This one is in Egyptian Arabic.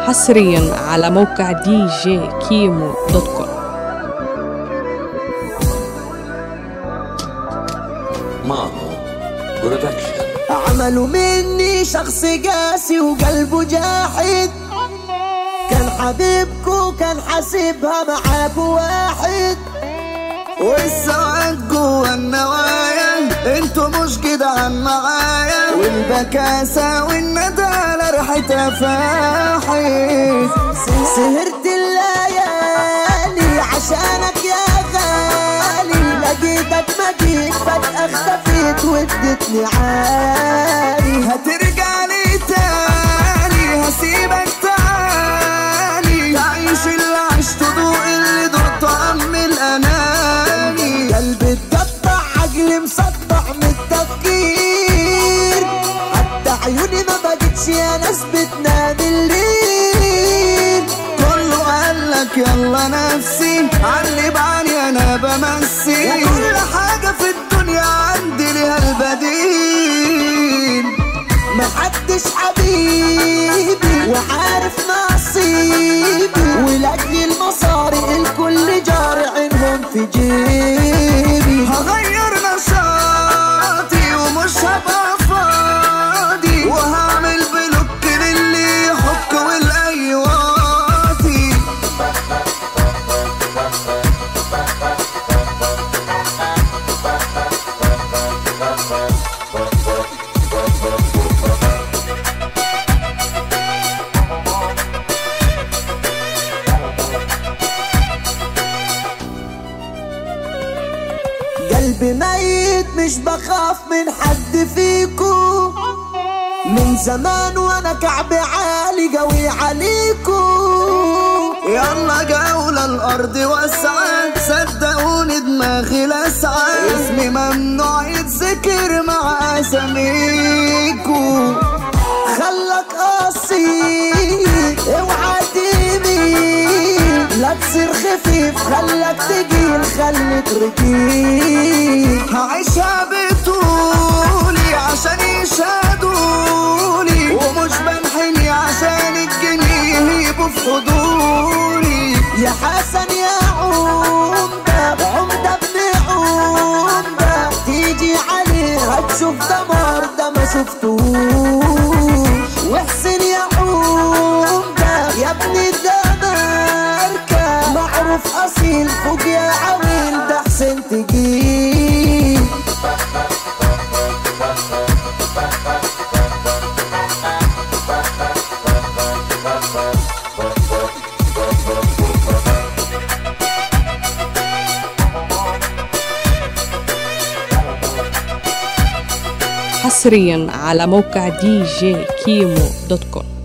حصريا على موقع دي جي كيمو دوت كوم ماما برودكشن عملوا مني شخص قاسي وقلبه جاحد كان حبيبكو كان حاسبها معاك واحد والسعاد جوا النوايا انتوا مش جدعان معايا والبكاسة والندالة ريحتها فاحت سهرت الليالي عشانك يا غالي لقيتك ما جيت فجأة اختفيت واديتني عالي هترجع لي تاني هسيبك تعالي تعيش اللي عشته دوق اللي دوق طعم الأناني قلبي اتقطع عقلي مصدع من التفكير حتى عيوني ما بقتش يا ناس بتنام الليل كله قالك يلا نفسي علي بعاني انا بمسي وكل حاجة في الدنيا عندي ليها البديل محدش حبيبي وعارف نصيبي ولاجل المصاري الكل جاري عينهم في جيبي هغير نشاطي ومش هبقى فاضي وهعمل بلوك للي يحك والايواطي قلبي ميت مش بخاف من حد فيكو من زمان وانا كعبي عالي قوي عليكو يلا جولة الارض واسعة صدقوني دماغي لسعة اسمي ممنوع يتذكر مع اساميكو خلك قاسي اوعى تميل لا تصير خفيف خلك تقيل خليك رقيق هعيشها بطولي عشان يشهدولي ومش بنحني عشان الجنيه يبقوا في حضوري يا حسن يا عمدة عمدة ابن عمدة تيجي عليه هتشوف دمار ده ما شفتوش واحسن يا عمدة يا ابن الدماركة معروف أصيل فوق يا عويل ده حسين تجيب حصريا على موقع دي جي كيمو دوت كوم